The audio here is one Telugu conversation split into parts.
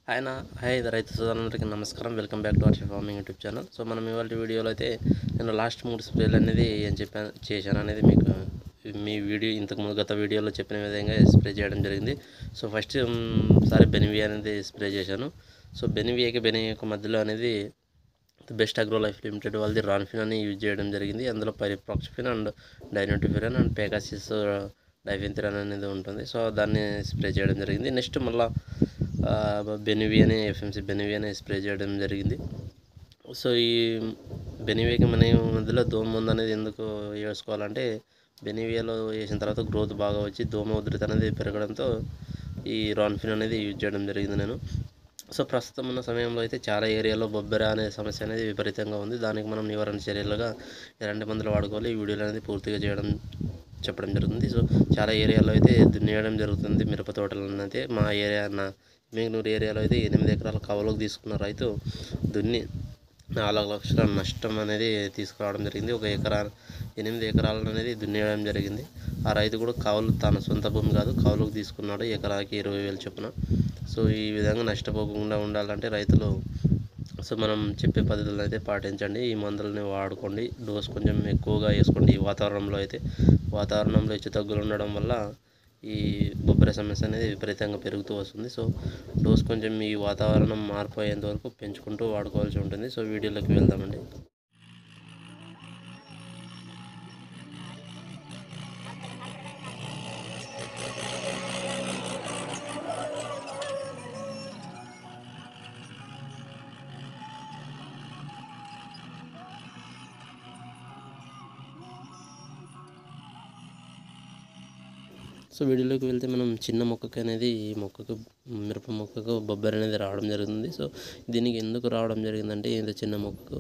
ఆయన హాయ్ రైతు సోదరులందరికీ నమస్కారం welcome back to Varsha farming YouTube channel so మనం ఇవాళ వీడియోలో అయితే నేను లాస్ట్ మూడు స్ప్రేలు అనేది ఏం చెప్పాను చేశాను అనేది మీకు మీ వీడియో ఇంతకుముందు గత వీడియోలో చెప్పిన విధంగా స్ప్రే చేయడం జరిగింది సో ఫస్ట్ సారి బెనివియా అనేది స్ప్రే చేశాను సో బెనివియాకి బెనివియాకి మధ్యలో అనేది బెస్ట్ అగ్రో లైఫ్ లిమిటెడ్ వాళ్ళది రాన్ఫిన్ అని యూజ్ చేయడం జరిగింది అందులో పరిప్రాక్సిఫిన్ అండ్ డైనోటిఫిరన్ అండ్ పేకాసిస్ డైఫెన్థిరన్ అనేది ఉంటుంది సో దాన్ని స్ప్రే చేయడం జరిగింది నెక్స్ట్ మళ్ళీ బెనివి అని ఎఫ్ఎంసి బెనివి అని స్ప్రే చేయడం జరిగింది సో ఈ బెనివియాకి మన మధ్యలో దోమ మందు అనేది ఎందుకు వేసుకోవాలంటే బెనివియాలో వేసిన తర్వాత గ్రోత్ బాగా వచ్చి దోమ ఉధృతి అనేది పెరగడంతో ఈ రాన్ఫిన్ అనేది యూజ్ చేయడం జరిగింది నేను సో ప్రస్తుతం ఉన్న సమయంలో అయితే చాలా ఏరియాలో బొబ్బెర అనే సమస్య అనేది విపరీతంగా ఉంది దానికి మనం నివారణ చర్యలుగా ఎలాంటి మందులు వాడుకోవాలి ఈ వీడియోలో అనేది పూర్తిగా చేయడం చెప్పడం జరుగుతుంది సో చాలా ఏరియాలో అయితే దున్నేయడం జరుగుతుంది మిరప తోటలను అయితే మా ఏరియా నా మేఘనూరు ఏరియాలో అయితే ఎనిమిది ఎకరాల కవలోకి తీసుకున్న రైతు దున్ని నాలుగు లక్షల నష్టం అనేది తీసుకురావడం జరిగింది ఒక ఎకరా ఎనిమిది ఎకరాలను అనేది దున్నేయడం జరిగింది ఆ రైతు కూడా కౌలు తన సొంత భూమి కాదు కౌలుకు తీసుకున్నాడు ఎకరాకి ఇరవై వేలు చొప్పున సో ఈ విధంగా నష్టపోకుండా ఉండాలంటే రైతులు సో మనం చెప్పే పద్ధతులను అయితే పాటించండి ఈ మందులని వాడుకోండి డోస్ కొంచెం ఎక్కువగా వేసుకోండి ఈ వాతావరణంలో అయితే వాతావరణంలో హెచ్చు తగ్గులు ఉండడం వల్ల ఈ బొబ్బర సమస్య అనేది విపరీతంగా పెరుగుతూ వస్తుంది సో డోస్ కొంచెం ఈ వాతావరణం మార్పు అయ్యేంత వరకు పెంచుకుంటూ వాడుకోవాల్సి ఉంటుంది సో వీడియోలోకి వెళ్దామండి సో వీడియోలోకి వెళ్తే మనం చిన్న మొక్కకి అనేది ఈ మొక్కకు మిరప మొక్కకు బొబ్బరి అనేది రావడం జరుగుతుంది సో దీనికి ఎందుకు రావడం జరిగిందంటే ఇంత చిన్న మొక్కకు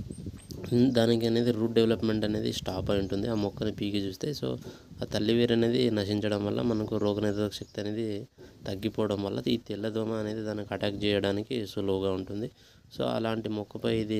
దానికి అనేది రూట్ డెవలప్మెంట్ అనేది స్టాప్ అయి ఉంటుంది ఆ మొక్కని పీకి చూస్తే సో ఆ తల్లి వేరు అనేది నశించడం వల్ల మనకు రోగనిరోధక శక్తి అనేది తగ్గిపోవడం వల్ల ఈ తెల్లదోమ అనేది దానికి అటాక్ చేయడానికి సులువుగా ఉంటుంది సో అలాంటి మొక్కపై ఇది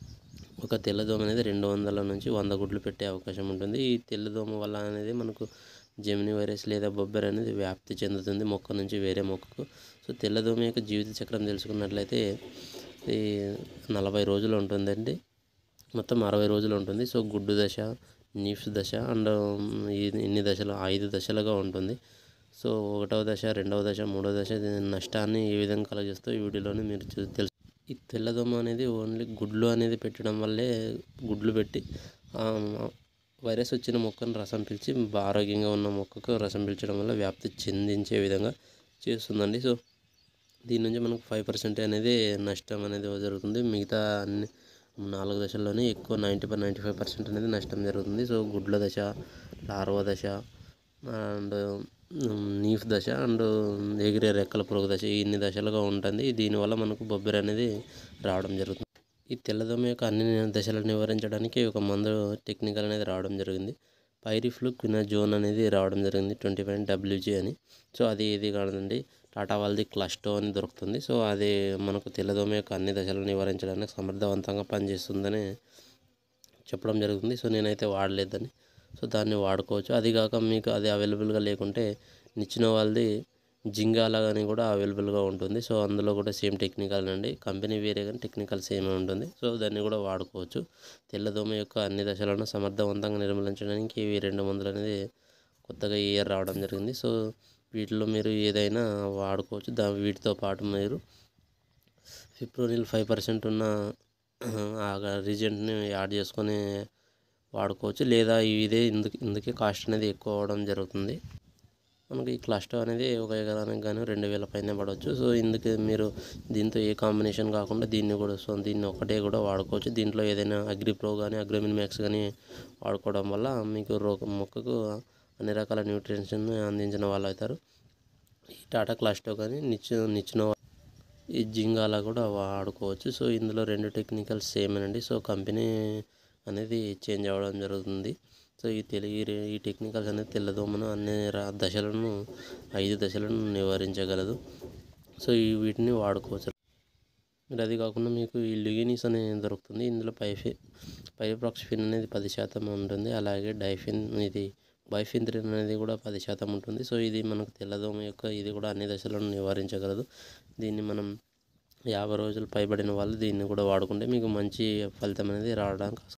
ఒక తెల్లదోమ అనేది రెండు వందల నుంచి వంద గుడ్లు పెట్టే అవకాశం ఉంటుంది ఈ తెల్లదోమ వల్ల అనేది మనకు జెమిని వైరస్ లేదా బొబ్బర్ అనేది వ్యాప్తి చెందుతుంది మొక్క నుంచి వేరే మొక్కకు సో తెల్లదోమ యొక్క జీవిత చక్రం తెలుసుకున్నట్లయితే ఈ నలభై రోజులు ఉంటుందండి మొత్తం అరవై రోజులు ఉంటుంది సో గుడ్డు దశ నీఫ్స్ దశ అండ్ ఇన్ని దశలు ఐదు దశలుగా ఉంటుంది సో ఒకటవ దశ రెండవ దశ మూడవ దశ నష్టాన్ని ఏ విధంగా కలగజేస్తో ఈ వీడియోలోనే మీరు చూ- తెలుసు ఈ తెల్లదోమ అనేది ఓన్లీ గుడ్లు అనేది పెట్టడం వల్లే గుడ్లు పెట్టి ఆ వైరస్ వచ్చిన మొక్కను రసం పీల్చి బా- ఆరోగ్యంగా ఉన్న మొక్కకు రసం పీల్చడం వల్ల వ్యాప్తి చెందించే విధంగా చేస్తుందండి సో దీని నుంచి మనకు ఫైవ్ పర్సెంట్ అనేది నష్టం అనేది జరుగుతుంది మిగతా అన్ని నాలుగు దశల్లోనే ఎక్కువ ninety per ninety five percent అనేది నష్టం జరుగుతుంది సో గుడ్ల దశ లార్వ దశ అండ్ నీఫ్ దశ అండ్ ఎగిరే రెక్కల పురుగు దశ ఈ ఇన్ని దశలుగా ఉంటుంది దీనివల్ల మనకు బొబ్బరి అనేది రావడం జరుగుతుంది ఈ తెల్లదోమ యొక్క అన్ని దశలను నివారించడానికి ఒక మందు టెక్నికల్ అనేది రావడం జరిగింది పైరిఫ్లు క్వినాజోన్ అనేది రావడం జరిగింది ట్వంటీ ఫైవ్ డబ్ల్యూజీ అని సో అది ఇది కాదండి టాటా వాళ్ళది క్లస్టో అని దొరుకుతుంది సో అది మనకు తెల్లదోమ యొక్క అన్ని దశలను నివారించడానికి సమర్థవంతంగా పనిచేస్తుందని చెప్పడం జరుగుతుంది సో నేనైతే వాడలేదని సో దాన్ని వాడుకోవచ్చు అది కాక మీకు అది అవైలబుల్గా లేకుంటే నిచ్చిన వాళ్ళది జింగాలా అని కూడా అవైలబుల్గా ఉంటుంది సో అందులో కూడా సేమ్ టెక్నికల్ అండి కంపెనీ వేరే కానీ టెక్నికల్ సేమ్ ఉంటుంది సో దాన్ని కూడా వాడుకోవచ్చు తెల్లదోమ యొక్క అన్ని దశలను సమర్థవంతంగా నిర్మూలించడానికి ఇవి రెండు మందులు అనేది కొత్తగా ఈ ఇయర్ రావడం జరిగింది సో వీటిలో మీరు ఏదైనా వాడుకోవచ్చు దా వీటితో పాటు మీరు ఫిప్రోనిల్ ఫైవ్ పర్సెంట్ ఉన్న ఆ రీజెంట్ని యాడ్ చేసుకొని వాడుకోవచ్చు లేదా ఇదే ఇందుకు ఇందుకే కాస్ట్ అనేది ఎక్కువ అవ్వడం జరుగుతుంది మనకి ఈ క్లస్టర్ అనేది ఒక ఎకరానికి కానీ రెండు వేల పైన పడవచ్చు సో ఇందుకు మీరు దీంతో ఏ కాంబినేషన్ కాకుండా దీన్ని కూడా సో దీన్ని ఒకటే కూడా వాడుకోవచ్చు దీంట్లో ఏదైనా అగ్రి ప్రో కానీ అగ్రోమిన్ మ్యాక్స్ కానీ వాడుకోవడం వల్ల మీకు రోగ మొక్కకు అన్ని రకాల న్యూట్రియంట్స్ని అందించిన వాళ్ళు అవుతారు ఈ టాటా క్లాస్టో కానీ నిచ్చిన నిచ్చిన ఈ జింగాలా కూడా వాడుకోవచ్చు సో ఇందులో రెండు టెక్నికల్ సేమ్ అండి సో కంపెనీ అనేది చేంజ్ అవ్వడం జరుగుతుంది సో ఈ తెలుగు ఈ టెక్నికల్స్ అనేది తెల్లదోమను అన్ని రా- దశలను ఐదు దశలను నివారించగలదు సో ఈ వీటిని వాడుకోవచ్చు మీరు అది కాకుండా మీకు ఈ లిగినీస్ అనేది దొరుకుతుంది ఇందులో పైఫి పైప్రాక్సిఫిన్ అనేది పది శాతం ఉంటుంది అలాగే డైఫిన్ ఇది బైఫింత్రిన్ అనేది కూడా పది శాతం ఉంటుంది సో ఇది మనకు తెల్లదోమ యొక్క ఇది కూడా అన్ని దశలను నివారించగలదు దీన్ని మనం యాభై రోజులు పైబడిన వాళ్ళు దీన్ని కూడా వాడుకుంటే మీకు మంచి ఫలితం అనేది రావడానికి